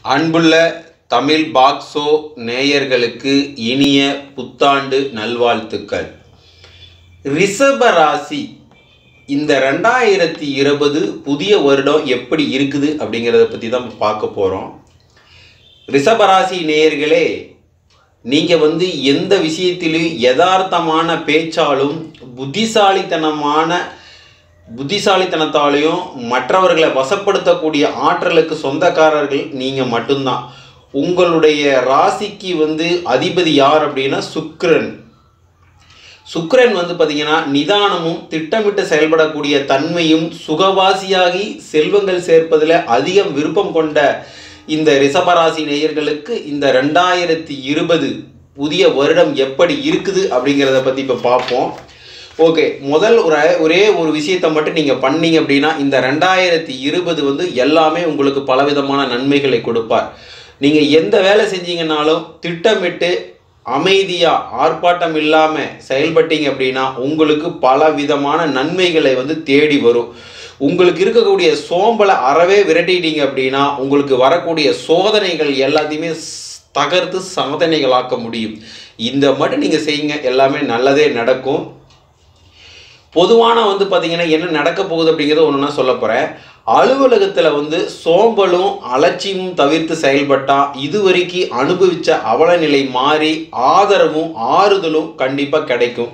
அன்புள்ள தமிழ் பாக்ஸோ நேயர்களுக்கு இனிய புத்தாண்டு நல்வாழ்த்துக்கள் ரிஷப ராசி இந்த ரெண்டாயிரத்தி இருபது புதிய வருடம் எப்படி இருக்குது அப்படிங்கிறத பற்றி தான் பார்க்க போகிறோம் ரிஷபராசி நேயர்களே நீங்கள் வந்து எந்த விஷயத்திலும் யதார்த்தமான பேச்சாலும் புத்திசாலித்தனமான புத்திசாலித்தனத்தாலையும் மற்றவர்களை வசப்படுத்தக்கூடிய ஆற்றலுக்கு சொந்தக்காரர்கள் நீங்கள் மட்டும்தான் உங்களுடைய ராசிக்கு வந்து அதிபதி யார் அப்படின்னா சுக்கிரன் சுக்கிரன் வந்து பார்த்தீங்கன்னா நிதானமும் திட்டமிட்டு செயல்படக்கூடிய தன்மையும் சுகவாசியாகி செல்வங்கள் சேர்ப்பதில் அதிகம் விருப்பம் கொண்ட இந்த ரிஷபராசி நேயர்களுக்கு இந்த ரெண்டாயிரத்தி இருபது புதிய வருடம் எப்படி இருக்குது அப்படிங்கிறத பற்றி இப்போ பார்ப்போம் ஓகே முதல் ஒரு ஒரே ஒரு விஷயத்தை மட்டும் நீங்கள் பண்ணீங்க அப்படின்னா இந்த ரெண்டாயிரத்தி இருபது வந்து எல்லாமே உங்களுக்கு பலவிதமான நன்மைகளை கொடுப்பார் நீங்கள் எந்த வேலை செஞ்சீங்கன்னாலும் திட்டமிட்டு அமைதியாக ஆர்ப்பாட்டம் இல்லாமல் செயல்பட்டீங்க அப்படின்னா உங்களுக்கு பல விதமான நன்மைகளை வந்து தேடி வரும் உங்களுக்கு இருக்கக்கூடிய சோம்பலை அறவே விரட்டிட்டீங்க அப்படின்னா உங்களுக்கு வரக்கூடிய சோதனைகள் எல்லாத்தையுமே ஸ்- தகர்த்து சாதனைகளாக்க முடியும் இந்த மட்டும் நீங்கள் செய்யுங்க எல்லாமே நல்லதே நடக்கும் பொதுவான வந்து பார்த்தீங்கன்னா என்ன நடக்க போகுது அப்படிங்கிறத ஒன்று நான் சொல்ல போகிறேன் அலுவலகத்தில் வந்து சோம்பலும் அலட்சியமும் தவிர்த்து செயல்பட்டால் இதுவரைக்கும் அனுபவித்த அவலநிலை மாறி ஆதரவும் ஆறுதலும் கண்டிப்பாக கிடைக்கும்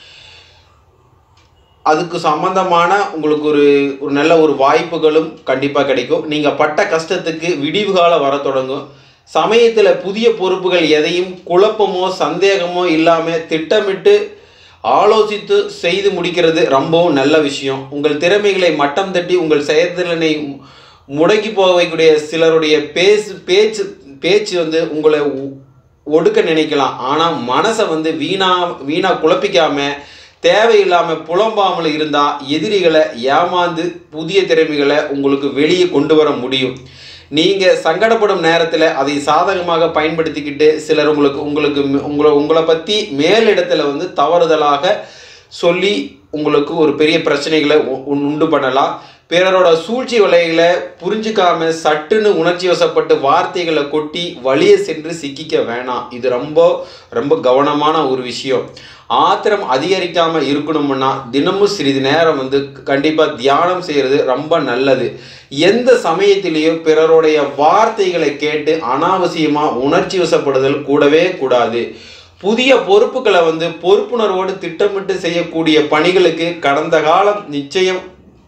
அதுக்கு சம்பந்தமான உங்களுக்கு ஒரு ஒரு நல்ல ஒரு வாய்ப்புகளும் கண்டிப்பாக கிடைக்கும் நீங்கள் பட்ட கஷ்டத்துக்கு விடிவு காலம் வர தொடங்கும் சமயத்தில் புதிய பொறுப்புகள் எதையும் குழப்பமோ சந்தேகமோ இல்லாமல் திட்டமிட்டு ஆலோசித்து செய்து முடிக்கிறது ரொம்பவும் நல்ல விஷயம் உங்கள் திறமைகளை மட்டம் தட்டி உங்கள் செயல்திறனை முடக்கி போக வைக்கக்கூடிய சிலருடைய பேசு பேச்சு பேச்சு வந்து உங்களை ஒ- ஒடுக்க நினைக்கலாம் ஆனால் மனசை வந்து வீணா வீணா குழப்பிக்காம தேவையில்லாமல் புலம்பாமல் இருந்தால் எதிரிகளை ஏமாந்து புதிய திறமைகளை உங்களுக்கு வெளியே கொண்டு வர முடியும் நீங்கள் சங்கடப்படும் நேரத்தில் அதை சாதகமாக பயன்படுத்திக்கிட்டு சிலர் உங்களுக்கு உங்களுக்கு ம- உங்களை உங்களை பற்றி மேலிடத்துல வந்து தவறுதலாக சொல்லி உங்களுக்கு ஒரு பெரிய பிரச்சனைகளை உ- உ- உண்டு பண்ணலாம் பிறரோட சூழ்ச்சி வலைகளை புரிஞ்சுக்காம சட்டுன்னு உணர்ச்சி வசப்பட்டு வார்த்தைகளை கொட்டி வழியே சென்று சிக்கிக்க வேணாம் இது ரொம்ப ரொம்ப கவனமான ஒரு விஷயம் ஆத்திரம் அதிகரிக்காம இருக்கணும்னா தினமும் சிறிது நேரம் வந்து கண்டிப்பாக தியானம் செய்கிறது ரொம்ப நல்லது எந்த சமயத்திலேயும் பிறருடைய வார்த்தைகளை கேட்டு அனாவசியமாக உணர்ச்சி வசப்படுதல் கூடவே கூடாது புதிய பொறுப்புகளை வந்து பொறுப்புணர்வோடு திட்டமிட்டு செய்யக்கூடிய பணிகளுக்கு கடந்த காலம் நிச்சயம்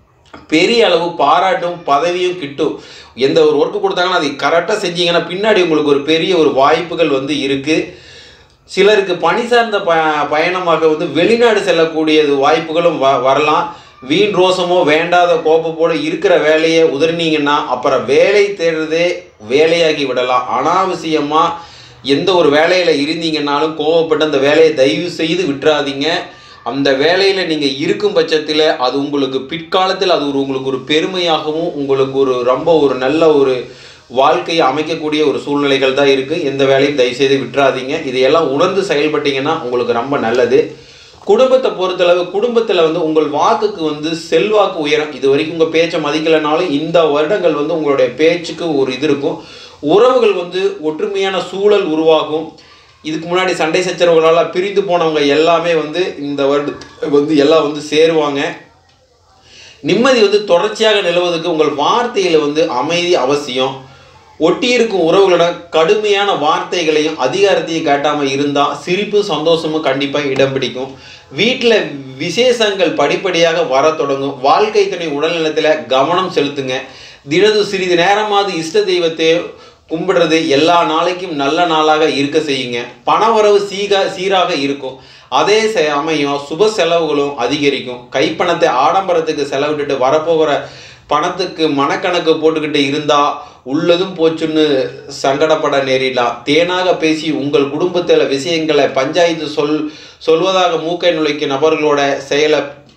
பெரிய அளவு பாராட்டும் பதவியும் கிட்டும் எந்த ஒரு ஒர்க்கு கொடுத்தாங்கன்னா அதை கரெக்டாக செஞ்சீங்கன்னா பின்னாடி உங்களுக்கு ஒரு பெரிய ஒரு வாய்ப்புகள் வந்து இருக்குது சிலருக்கு பணி சார்ந்த ப பயணமாக வந்து வெளிநாடு செல்லக்கூடியது வாய்ப்புகளும் வ வரலாம் வீண் ரோசமோ வேண்டாத கோபப்போடு இருக்கிற வேலையை உதறினீங்கன்னா அப்புறம் வேலை தேடுறதே வேலையாகி விடலாம் அனாவசியமாக எந்த ஒரு வேலையில் இருந்தீங்கன்னாலும் கோவப்பட்டு அந்த வேலையை தயவு செய்து விட்டுறாதீங்க அந்த வேலையில் நீங்கள் இருக்கும் பட்சத்தில் அது உங்களுக்கு பிற்காலத்தில் அது ஒரு உங்களுக்கு ஒரு பெருமையாகவும் உங்களுக்கு ஒரு ரொம்ப ஒரு நல்ல ஒரு வாழ்க்கையை அமைக்கக்கூடிய ஒரு சூழ்நிலைகள் தான் இருக்குது எந்த வேலையும் தயவுசெய்து விட்டுறாதீங்க இதையெல்லாம் உணர்ந்து செயல்பட்டீங்கன்னா உங்களுக்கு ரொம்ப நல்லது குடும்பத்தை பொறுத்தளவு குடும்பத்தில் வந்து உங்கள் வாக்குக்கு வந்து செல்வாக்கு உயரும் இது வரைக்கும் உங்கள் பேச்சை மதிக்கலைனாலும் இந்த வருடங்கள் வந்து உங்களுடைய பேச்சுக்கு ஒரு இது இருக்கும் உறவுகள் வந்து ஒற்றுமையான சூழல் உருவாகும் இதுக்கு முன்னாடி சண்டை சச்சரவுகளால் பிரிந்து போனவங்க எல்லாமே வந்து இந்த வருட வந்து எல்லாம் வந்து சேருவாங்க நிம்மதி வந்து தொடர்ச்சியாக நிலவுவதற்கு உங்கள் வார்த்தையில் வந்து அமைதி அவசியம் ஒட்டியிருக்கும் உறவுகளிடம் கடுமையான வார்த்தைகளையும் அதிகாரத்தையும் காட்டாமல் இருந்தால் சிரிப்பு சந்தோஷமும் கண்டிப்பாக இடம் பிடிக்கும் வீட்டில் விசேஷங்கள் படிப்படியாக வர தொடங்கும் வாழ்க்கை துணை உடல்நலத்தில் கவனம் செலுத்துங்க தினது சிறிது நேரமாவது இஷ்ட தெய்வத்தை கும்பிடுறது எல்லா நாளைக்கும் நல்ல நாளாக இருக்க செய்யுங்க பணவரவு சீகா சீராக இருக்கும் அதே சமயம் சுப செலவுகளும் அதிகரிக்கும் கைப்பணத்தை ஆடம்பரத்துக்கு செலவிட்டுட்டு வரப்போகிற பணத்துக்கு மனக்கணக்கு போட்டுக்கிட்டு இருந்தா உள்ளதும் போச்சுன்னு சங்கடப்பட நேரிடலாம் தேனாக பேசி உங்கள் குடும்பத்தில் விஷயங்களை பஞ்சாயத்து சொல் சொல்வதாக மூக்கை நுழைக்கும் நபர்களோட செயலை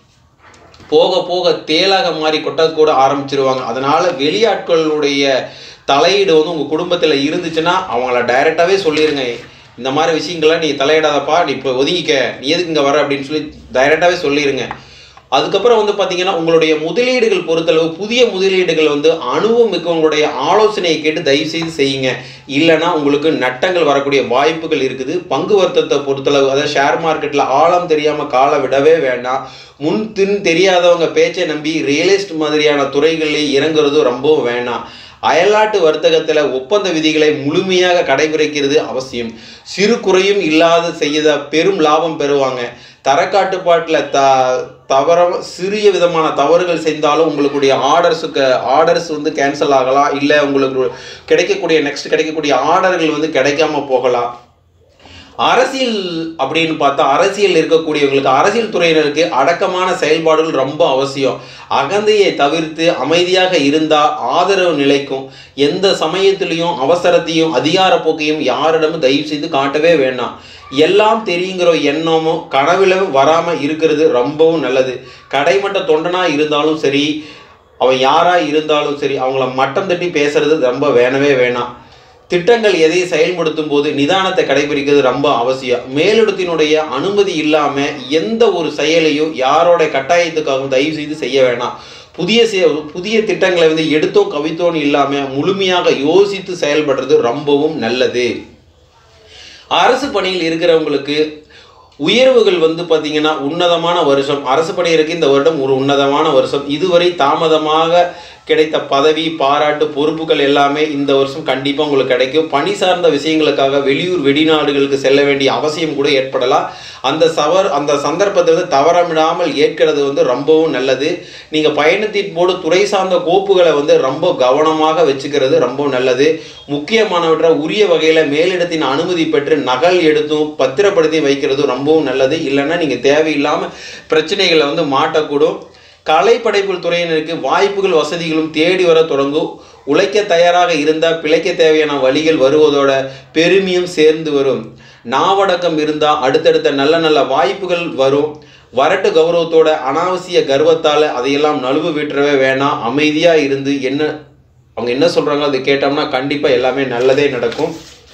போக போக தேலாக மாறி கொட்டக்கூட ஆரம்பிச்சிருவாங்க அதனால வெளியாட்களுடைய தலையீடு வந்து உங்கள் குடும்பத்தில் இருந்துச்சுன்னா அவங்கள டைரெக்டாகவே சொல்லிடுங்க இந்த மாதிரி விஷயங்கள்லாம் நீ தலையிடாதப்பா நீ இப்போ ஒதுங்கிக்க நீ எதுக்கு இங்கே வர அப்படின்னு சொல்லி டைரெக்டாகவே சொல்லிடுங்க அதுக்கப்புறம் வந்து பார்த்தீங்கன்னா உங்களுடைய முதலீடுகள் பொறுத்தளவு புதிய முதலீடுகள் வந்து அனுபவம் மிக்கவங்களுடைய ஆலோசனையை கேட்டு தயவு செய்து செய்யுங்க இல்லைன்னா உங்களுக்கு நட்டங்கள் வரக்கூடிய வாய்ப்புகள் இருக்குது பங்கு வர்த்தகத்தை பொறுத்தளவு அதாவது ஷேர் மார்க்கெட்டில் ஆழம் தெரியாமல் காலை விடவே வேண்டாம் முன் தின் தெரியாதவங்க பேச்சை நம்பி ரியல் எஸ்டேட் மாதிரியான துறைகளில் இறங்குறது ரொம்பவும் வேணாம் அயல்நாட்டு வர்த்தகத்தில் ஒப்பந்த விதிகளை முழுமையாக கடைபிடிக்கிறது அவசியம் சிறு குறையும் இல்லாத செய்த பெரும் லாபம் பெறுவாங்க தரக்காட்டுப்பாட்டில் த தவற சிறிய விதமான தவறுகள் செய்தாலும் உங்களுடைய ஆர்டர்ஸுக்கு ஆர்டர்ஸ் வந்து கேன்சல் ஆகலாம் இல்லை உங்களுக்கு கிடைக்கக்கூடிய நெக்ஸ்ட் கிடைக்கக்கூடிய ஆர்டர்கள் வந்து கிடைக்காம போகலாம் அரசியல் அப்படின்னு பார்த்தா அரசியல் இருக்கக்கூடியவங்களுக்கு அரசியல் துறையினருக்கு அடக்கமான செயல்பாடுகள் ரொம்ப அவசியம் அகந்தையை தவிர்த்து அமைதியாக இருந்தால் ஆதரவு நிலைக்கும் எந்த சமயத்திலையும் அவசரத்தையும் அதிகார போக்கையும் யாரிடமும் தயவு செய்து காட்டவே வேண்டாம் எல்லாம் தெரியுங்கிற எண்ணமும் கனவிலும் வராமல் இருக்கிறது ரொம்பவும் நல்லது கடைமட்ட தொண்டனாக இருந்தாலும் சரி அவன் யாராக இருந்தாலும் சரி அவங்கள மட்டம் தட்டி பேசுறது ரொம்ப வேணவே வேணாம் திட்டங்கள் எதை செயல்படுத்தும் போது நிதானத்தை கடைபிடிக்கிறது ரொம்ப அவசியம் மேலிடத்தினுடைய அனுமதி இல்லாமல் எந்த ஒரு செயலையும் யாரோட கட்டாயத்துக்காகவும் தயவு செய்து செய்ய வேணாம் புதிய செ- புதிய திட்டங்களை வந்து எடுத்தோம் கவித்தோன்னு இல்லாமல் முழுமையாக யோசித்து செயல்படுறது ரொம்பவும் நல்லது அரசு பணியில் இருக்கிறவங்களுக்கு உயர்வுகள் வந்து பார்த்தீங்கன்னா உன்னதமான வருஷம் அரசு பணியருக்கு இந்த வருடம் ஒரு உன்னதமான வருஷம் இதுவரை தாமதமாக கிடைத்த பதவி பாராட்டு பொறுப்புகள் எல்லாமே இந்த வருஷம் கண்டிப்பாக உங்களுக்கு கிடைக்கும் பணி சார்ந்த விஷயங்களுக்காக வெளியூர் வெளிநாடுகளுக்கு செல்ல வேண்டிய அவசியம் கூட ஏற்படலாம் அந்த சவர் அந்த சந்தர்ப்பத்தை வந்து தவறமிடாமல் ஏற்கிறது வந்து ரொம்பவும் நல்லது நீங்கள் பயணத்தின் போது துறை சார்ந்த கோப்புகளை வந்து ரொம்ப கவனமாக வச்சுக்கிறது ரொம்ப நல்லது முக்கியமானவற்றை உரிய வகையில் மேலிடத்தின் அனுமதி பெற்று நகல் எடுத்தும் பத்திரப்படுத்தி வைக்கிறது ரொம்பவும் நல்லது இல்லைன்னா நீங்கள் தேவையில்லாமல் பிரச்சனைகளை வந்து மாட்டக்கூடும் கலை படைப்புகள் துறையினருக்கு வாய்ப்புகள் வசதிகளும் தேடி வர தொடங்கும் உழைக்க தயாராக இருந்தால் பிழைக்க தேவையான வழிகள் வருவதோட பெருமையும் சேர்ந்து வரும் நாவடக்கம் இருந்தால் அடுத்தடுத்த நல்ல நல்ல வாய்ப்புகள் வரும் வரட்டு கௌரவத்தோட அனாவசிய கர்வத்தால் அதையெல்லாம் நழுவு விட்டுறவே வேணாம் அமைதியாக இருந்து என்ன அவங்க என்ன சொல்கிறாங்களோ அதை கேட்டோம்னா கண்டிப்பாக எல்லாமே நல்லதே நடக்கும்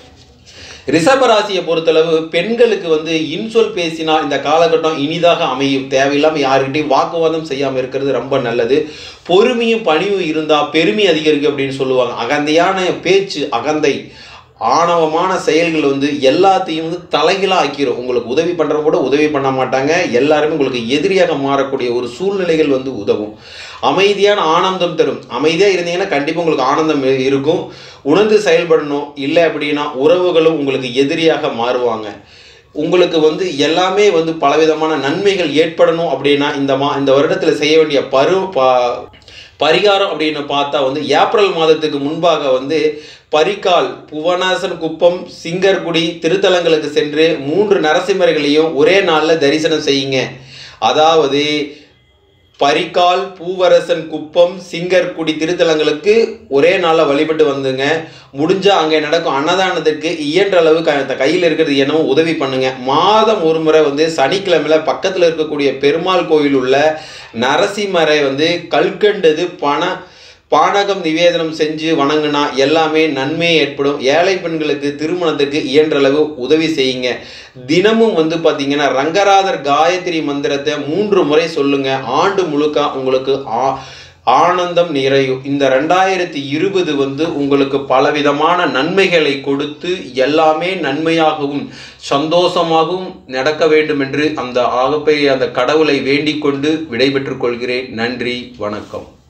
ரிஷப ராசியை பொறுத்தளவு பெண்களுக்கு வந்து இன்சொல் பேசினால் இந்த காலகட்டம் இனிதாக அமையும் தேவையில்லாமல் யாருக்கிட்டையும் வாக்குவாதம் செய்யாமல் இருக்கிறது ரொம்ப நல்லது பொறுமையும் பணிவும் இருந்தால் பெருமை அதிகரிக்கும் அப்படின்னு சொல்லுவாங்க அகந்தையான பேச்சு அகந்தை ஆணவமான செயல்கள் வந்து எல்லாத்தையும் வந்து தலைகீழாக ஆக்கிரும் உங்களுக்கு உதவி பண்ணுறவங்க கூட உதவி பண்ண மாட்டாங்க எல்லாருமே உங்களுக்கு எதிரியாக மாறக்கூடிய ஒரு சூழ்நிலைகள் வந்து உதவும் அமைதியான ஆனந்தம் தரும் அமைதியாக இருந்தீங்கன்னா கண்டிப்பாக உங்களுக்கு ஆனந்தம் இ- இருக்கும் உணர்ந்து செயல்படணும் இல்லை அப்படின்னா உறவுகளும் உங்களுக்கு எதிரியாக மாறுவாங்க உங்களுக்கு வந்து எல்லாமே வந்து பலவிதமான நன்மைகள் ஏற்படணும் அப்படின்னா இந்த மா இந்த வருடத்தில் செய்ய வேண்டிய பரு ப பரிகாரம் அப்படின்னு பார்த்தா வந்து ஏப்ரல் மாதத்துக்கு முன்பாக வந்து பரிக்கால் புவனாசன் குப்பம் சிங்கர்குடி திருத்தலங்களுக்கு சென்று மூன்று நரசிம்மர்களையும் ஒரே நாளில் தரிசனம் செய்யுங்க அதாவது பரிக்கால் பூவரசன் குப்பம் சிங்கர்குடி திருத்தலங்களுக்கு ஒரே நாளில் வழிபட்டு வந்துங்க முடிஞ்சா அங்கே நடக்கும் அன்னதானத்திற்கு இயன்ற அளவு க கையில் இருக்கிறது என்னவோ உதவி பண்ணுங்க மாதம் ஒரு முறை வந்து சனிக்கிழமையில பக்கத்தில் இருக்கக்கூடிய பெருமாள் கோயில் உள்ள நரசிம்மரை வந்து கல்கண்டது பண பானகம் நிவேதனம் செஞ்சு வணங்குனா எல்லாமே நன்மை ஏற்படும் ஏழை பெண்களுக்கு திருமணத்துக்கு இயன்றளவு உதவி செய்யுங்க தினமும் வந்து பார்த்தீங்கன்னா ரங்கராதர் காயத்ரி மந்திரத்தை மூன்று முறை சொல்லுங்க ஆண்டு முழுக்க உங்களுக்கு ஆ ஆனந்தம் நிறையும் இந்த ரெண்டாயிரத்தி இருபது வந்து உங்களுக்கு பலவிதமான நன்மைகளை கொடுத்து எல்லாமே நன்மையாகவும் சந்தோஷமாகவும் நடக்க வேண்டும் என்று அந்த ஆகப்பெரிய அந்த கடவுளை வேண்டிக் கொண்டு விடைபெற்றுக் கொள்கிறேன் நன்றி வணக்கம்